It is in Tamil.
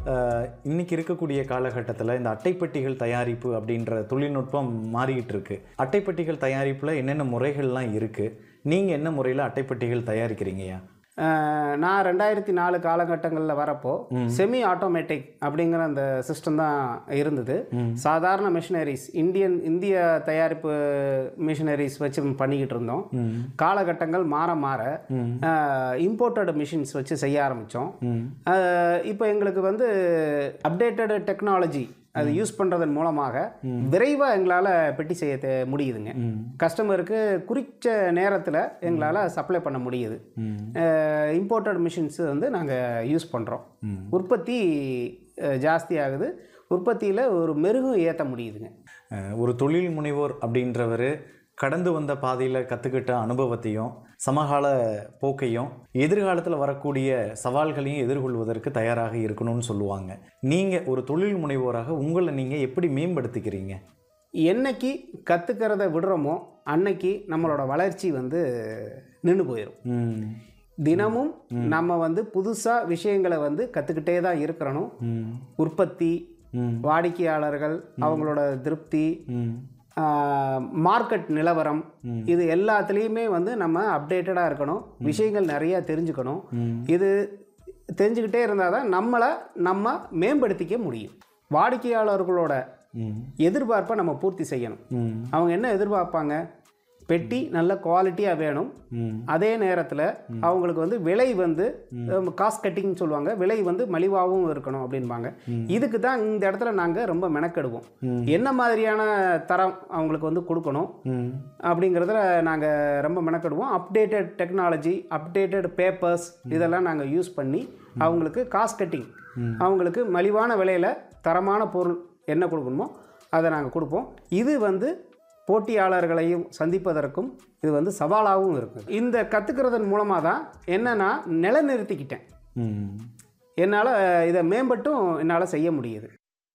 இன்னைக்கு இருக்கக்கூடிய காலகட்டத்தில் இந்த அட்டைப்பெட்டிகள் தயாரிப்பு அப்படின்ற தொழில்நுட்பம் மாறிக்கிட்டு இருக்கு அட்டைப்பெட்டிகள் தயாரிப்பில் என்னென்ன முறைகள்லாம் இருக்குது நீங்கள் என்ன முறையில் அட்டைப்பெட்டிகள் தயாரிக்கிறீங்கய்யா அஹ், நான் ரெண்டாயிரத்தி நாலு காலகட்டங்களில் வரப்போ செமி ஆட்டோமேட்டிக் அப்படிங்கிற அந்த சிஸ்டம் தான் இருந்தது சாதாரண மிஷினரிஸ் இந்தியன் இந்திய தயாரிப்பு மிஷினரிஸ் வச்சு பண்ணிக்கிட்டு இருந்தோம் காலகட்டங்கள் மாற மாற இம்போர்ட்டட் மிஷின்ஸ் வச்சு செய்ய ஆரம்பித்தோம் இப்போ எங்களுக்கு வந்து அப்டேட்டட் டெக்னாலஜி அது யூஸ் பண்ணுறதன் மூலமாக விரைவாக எங்களால் பெட்டி செய்ய தே- முடியுதுங்க கஸ்டமருக்கு குறித்த நேரத்தில் எங்களால் சப்ளை பண்ண முடியுது இம்போர்ட்டட் மிஷின்ஸ் வந்து நாங்கள் யூஸ் பண்ணுறோம் உற்பத்தி அஹ், ஜாஸ்தி ஆகுது உற்பத்தியில் ஒரு மெருகும் ஏற்ற முடியுதுங்க அஹ், ஒரு தொழில் முனைவோர் அப்படின்றவர் கடந்து வந்த பாதையில் கற்றுக்கிட்ட அனுபவத்தையும் சமகால போக்கையும் எதிர்காலத்தில் வரக்கூடிய சவால்களையும் எதிர்கொள்வதற்கு தயாராக இருக்கணும்னு சொல்லுவாங்க நீங்கள் ஒரு தொழில் முனைவோராக உங்களை நீங்கள் எப்படி மேம்படுத்திக்கிறீங்க என்னைக்கு கற்றுக்கிறத விடுறோமோ அன்னைக்கு நம்மளோட வளர்ச்சி வந்து நின்று போயிடும் ம் தினமும் நம்ம வந்து புதுசாக விஷயங்களை வந்து கற்றுக்கிட்டே தான் இருக்கிறணும் ம் உற்பத்தி ம். வாடிக்கையாளர்கள் அவங்களோட திருப்தி ம் மார்க்கெட் நிலவரம் இது எல்லாத்துலேயுமே வந்து நம்ம அப்டேட்டடாக இருக்கணும் விஷயங்கள் நிறையா தெரிஞ்சுக்கணும் இது தெரிஞ்சுக்கிட்டே இருந்தால் தான் நம்மளை நம்ம மேம்படுத்திக்க முடியும் வாடிக்கையாளர்களோட ம் எதிர்பார்ப்பை நம்ம பூர்த்தி செய்யணும் ம் அவங்க என்ன எதிர்பார்ப்பாங்க பெட்டி நல்ல குவாலிட்டியாக வேணும் ம் அதே நேரத்தில் அவங்களுக்கு வந்து விலை வந்து காஸ்ட் கட்டிங் சொல்லுவாங்க விலை வந்து மலிவாகவும் இருக்கணும் அப்படின்பாங்க இதுக்கு தான் இந்த இடத்துல நாங்கள் ரொம்ப மெனக்கெடுவோம் என்ன மாதிரியான தரம் அவங்களுக்கு வந்து கொடுக்கணும் ம் அப்படிங்கிறதுல நாங்கள் ரொம்ப மெனக்கெடுவோம் அப்டேட்டட் டெக்னாலஜி அப்டேட்டட் பேப்பர்ஸ் இதெல்லாம் நாங்கள் யூஸ் பண்ணி அவங்களுக்கு காஸ்ட் கட்டிங் அவங்களுக்கு மலிவான விலையில் தரமான பொருள் என்ன கொடுக்கணுமோ அதை நாங்கள் கொடுப்போம் இது வந்து போட்டியாளர்களையும் சந்திப்பதற்கும் இது வந்து சவாலாகவும் இருக்குது இந்த கற்றுக்கிறதன் மூலமாக தான் என்ன நான் நிலைநிறுத்திக்கிட்டேன் ம் என்னால் இதை மேம்பட்டும் என்னால் செய்ய முடியுது